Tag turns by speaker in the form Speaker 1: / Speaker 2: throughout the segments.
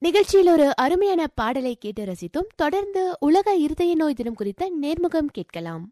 Speaker 1: நிகழ்ச்சியில் ஒரு அருமையான பாடலை கேட்டு ரசித்தோம் தொடர்ந்து உலக இருதய நோய் தினம் குறித்த நேர்முகம் கேட்கலாம்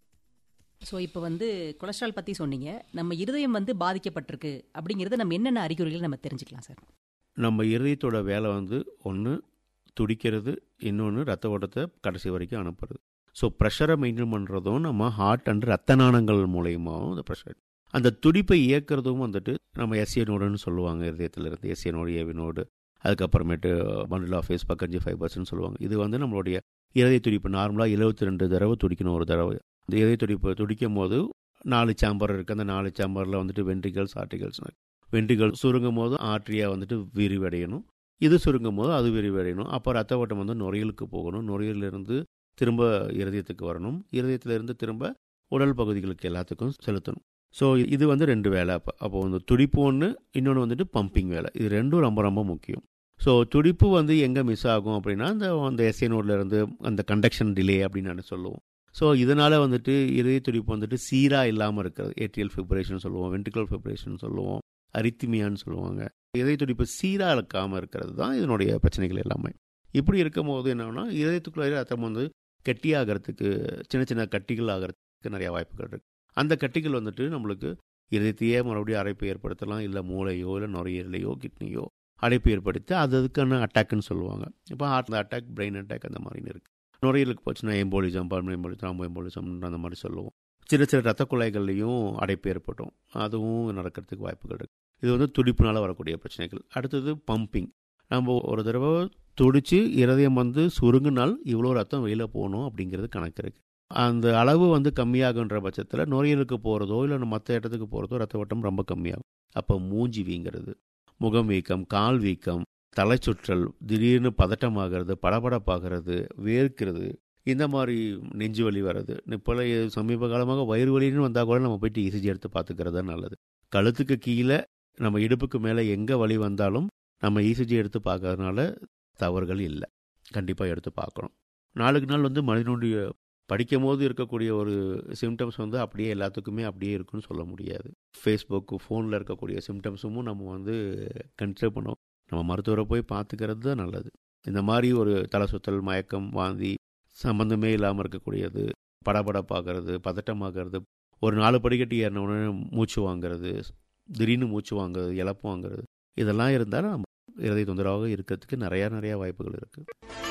Speaker 2: ஸோ இப்போ வந்து கொலஸ்ட்ரால் பற்றி சொன்னீங்க நம்ம இருதயம் வந்து பாதிக்கப்பட்டிருக்கு அப்படிங்கிறது நம்ம என்னென்ன அறிகுறிகள் நம்ம தெரிஞ்சுக்கலாம் சார்
Speaker 3: நம்ம இருதயத்தோட வேலை வந்து ஒன்று துடிக்கிறது இன்னொன்று ரத்த ஓட்டத்தை கடைசி வரைக்கும் அனுப்புறது ஸோ ப்ரெஷரை மெயின்டைன் பண்ணுறதும் நம்ம ஹார்ட் அண்ட் ரத்த நாணங்கள் மூலயமாவும் அந்த ப்ரெஷர் அந்த துடிப்பை இயக்கிறதும் வந்துட்டு நம்ம எஸ்ஏ நோடுன்னு சொல்லுவாங்க இருதயத்தில் இருந்து எஸ்ஏ நோடு ஏவி நோடு அதுக்கப்புறமேட்டு பண்டில் ஆஃப் ஃபேஸ் பக்கஞ்சு ஃபைபர்ஸ்னு சொல்லுவாங்க இது வந்து நம்மளுடைய இருதய துடிப்பு நார்மலாக எழுபத்தி ரெண்டு தடவை துடிக்கணும் ஒரு தடவை இந்த இதய துடிப்பு துடிக்கும் போது நாலு சாம்பர் இருக்குது அந்த நாலு சாம்பரில் வந்துட்டு வென்ட்ரிகல்ஸ் ஆர்டிகல்ஸ் வென்ட்ரிகல் சுருங்கும் போது ஆர்ட்ரியா வந்துட்டு விரிவடையணும் இது சுருங்கும் போது அது விரிவடையணும் அப்போ ரத்த ஓட்டம் வந்து நுரையீரலுக்கு போகணும் நுரையீரலிருந்து திரும்ப இருதயத்துக்கு வரணும் இருதயத்திலிருந்து திரும்ப உடல் பகுதிகளுக்கு எல்லாத்துக்கும் செலுத்தணும் ஸோ இது வந்து ரெண்டு வேலை அப்போ அப்போ வந்து துடிப்பு ஒன்று இன்னொன்று வந்துட்டு பம்பிங் வேலை இது ரெண்டும் ரொம்ப ரொம்ப முக்கியம் ஸோ துடிப்பு வந்து எங்கே மிஸ் ஆகும் அப்படின்னா அந்த அந்த எஸ்ஏ இருந்து அந்த கண்டக்ஷன் டிலே அப்படின்னு நான் சொல்லுவோம் ஸோ இதனால் வந்துட்டு இதய துடிப்பு வந்துட்டு சீராக இல்லாமல் இருக்கிறது ஏட்ரியல் ஃபிப்ரேஷன் சொல்லுவோம் வென்ட்ரிகல் ஃபிப்ரேஷன் சொல்லுவோம் அரித்திமியான்னு சொல்லுவாங்க இதய துடிப்பு சீராக இருக்காமல் இருக்கிறது தான் இதனுடைய பிரச்சனைகள் எல்லாமே இப்படி இருக்கும் போது என்னன்னா இதயத்துக்குள்ளே ரத்தம் வந்து கெட்டியாகிறதுக்கு சின்ன சின்ன கட்டிகள் ஆகிறதுக்கு நிறையா வாய்ப்புகள் இருக்குது அந்த கட்டிகள் வந்துட்டு நம்மளுக்கு இதயத்தையே மறுபடியும் அடைப்பு ஏற்படுத்தலாம் இல்லை மூளையோ இல்லை நுரையீரலையோ கிட்னியோ அடைப்பு ஏற்படுத்தி அது அதுக்கான அட்டாக்னு சொல்லுவாங்க இப்போ ஹார்ட் அட்டாக் பிரெயின் அட்டாக் அந்த மாதிரின்னு இருக்குது நுரையீரலுக்கு போச்சுன்னா embolism pulmonary embolism thromboembolism அந்த மாதிரி சொல்லுவோம் சின்ன சின்ன ரத்த குழாய்கள்லையும் அடைப்பு ஏற்பட்டும் அதுவும் நடக்கிறதுக்கு வாய்ப்புகள் இருக்குது இது வந்து துடிப்புனால வரக்கூடிய பிரச்சனைகள் அடுத்தது பம்பிங் நம்ம ஒரு தடவை துடிச்சு இருதயம் வந்து சுருங்கினால் இவ்வளோ ரத்தம் வெளியில் போகணும் அப்படிங்கிறது கணக்கு இருக்குது அந்த அளவு வந்து கம்மியாகுன்ற பட்சத்தில் நுரையீரலுக்கு போகிறதோ இல்லை மற்ற இடத்துக்கு போகிறதோ ரத்த ஓட்டம் ரொம்ப கம்மியாகும் அப்போ மூஞ்சி வீங்கிறது முகம் வீக்கம் கால் வீக்கம் தலை சுற்றல் திடீர்னு பதட்டமாகிறது படபடப்பாகிறது வேர்க்கிறது இந்த மாதிரி நெஞ்சு வலி வர்றது இப்போல்லாம் சமீப காலமாக வயிறு வலின்னு வந்தால் கூட நம்ம போயிட்டு இசிஜி எடுத்து பார்த்துக்கிறது தான் நல்லது கழுத்துக்கு கீழே நம்ம இடுப்புக்கு மேலே எங்கே வலி வந்தாலும் நம்ம இசிஜி எடுத்து பார்க்கறதுனால தவறுகள் இல்லை கண்டிப்பாக எடுத்து பார்க்கணும் நாளுக்கு நாள் வந்து மனிதனுடைய படிக்கும் போது இருக்கக்கூடிய ஒரு சிம்டம்ஸ் வந்து அப்படியே எல்லாத்துக்குமே அப்படியே இருக்குன்னு சொல்ல முடியாது ஃபேஸ்புக்கு ஃபோனில் இருக்கக்கூடிய சிம்டம்ஸும் நம்ம வந்து கன்சிடர் பண்ணோம் நம்ம மருத்துவரை போய் பார்த்துக்கிறது தான் நல்லது இந்த மாதிரி ஒரு தலை சுத்தல் மயக்கம் வாந்தி சம்மந்தமே இல்லாமல் இருக்கக்கூடியது படபடப்பாகிறது பதட்டமாகிறது ஒரு நாலு படிக்கட்டு ஏறின உடனே மூச்சு வாங்கிறது திடீர்னு மூச்சு வாங்குறது இழப்பு வாங்குறது இதெல்லாம் இருந்தாலும் நம்ம இருதய தொந்தரவாக இருக்கிறதுக்கு நிறையா நிறையா வாய்ப்புகள் இருக்குது